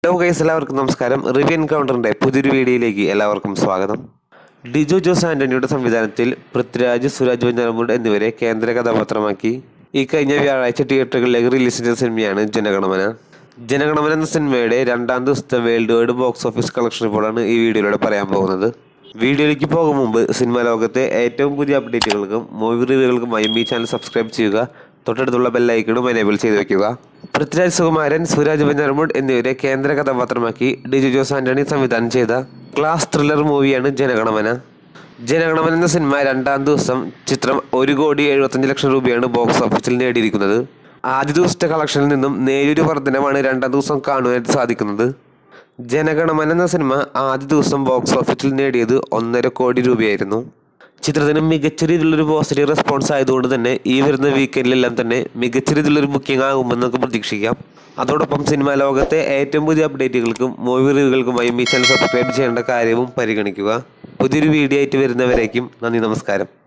hello guys എല്ലാവർക്കും നമസ്കാരം review എൻകൗണ്ടറിൻ്റെ പുതിയൊരു വീഡിയോയിലേക്ക് എല്ലാവർക്കും സ്വാഗതം ഡിജോ ജോസ് ആൻ്റണിയുടെ സംവിധാനത്തിൽ പൃഥ്വിരാജ് സുരാജ് വെഞ്ഞാറമൂട് എന്നിവരെ കേന്ദ്ര കഥാപാത്രമാക്കി ഈ കഴിഞ്ഞ വ്യാഴാഴ്ച തിയേറ്ററുകളിലേക്ക് റിലീസ് ചെയ്ത സിനിമയാണ് ജനഗണമന ജനഗണമന എന്ന സിനിമയുടെ രണ്ടാം ദിവസത്തെ worldwide box office collection റിപ്പോർട്ടാണ് ഈ വീഡിയോയിലൂടെ പറയാൻ പോകുന്നത് വീഡിയോയിലേക്ക് പോകും മുമ്പ് സിനിമാ ലോകത്തെ ഏറ്റവും പുതിയ അപ്ഡേറ്റുകൾക്കും മൂവി റിവ്യൂകൾക്കുമായും ഈ ചാനൽ സബ്സ്ക്രൈബ് ചെയ്യുക തൊട്ടടുത്തുള്ള ബെല്ലൈക്കണും എനേബിൾ ചെയ്ത് വെക്കുക പൃഥ്വിരാജ് സുകുമാരൻ സുരാജ് വെഞ്ഞാറമൂട് എന്നിവരെ കേന്ദ്ര കഥാപാത്രമാക്കി ഡിജു ജോസ് ആന്റണി സംവിധാനം ചെയ്ത ക്ലാസ് ത്രില്ലർ മൂവിയാണ് ജനഗണമന ജനഗണമന എന്ന സിനിമ രണ്ടാം ദിവസം ചിത്രം ഒരു കോടി എഴുപത്തഞ്ച് ലക്ഷം രൂപയാണ് ബോക്സ് ഓഫീസിൽ നേടിയിരിക്കുന്നത് ആദ്യ ദിവസത്തെ കളക്ഷനിൽ നിന്നും നേരിയൊരു വർധനമാണ് രണ്ടാം ദിവസം കാണുവാനായിട്ട് സാധിക്കുന്നത് ജനഗണമന എന്ന സിനിമ ആദ്യ ദിവസം ബോക്സ് ഓഫീസിൽ നേടിയത് ഒന്നര കോടി രൂപയായിരുന്നു ചിത്രത്തിന് മികച്ച രീതിയിലുള്ളൊരു പോസിറ്റീവ് റെസ്പോൺസ് ആയതുകൊണ്ട് തന്നെ ഈ വരുന്ന വീക്കെൻഡിലെല്ലാം തന്നെ മികച്ച രീതിയിലുള്ളൊരു ബുക്കിംഗ് ആകുമെന്ന് നമുക്ക് പ്രതീക്ഷിക്കാം അതോടൊപ്പം സിനിമാ ലോകത്തെ ഏറ്റവും പുതിയ അപ്ഡേറ്റുകൾക്കും മൂവി റിവ്യൂകൾക്കുമായി ഈ ചാനൽ സബ്സ്ക്രൈബ് ചെയ്യേണ്ട കാര്യവും പരിഗണിക്കുക പുതിയൊരു വീഡിയോ ആയിട്ട് വരുന്നവരേക്കും നന്ദി നമസ്കാരം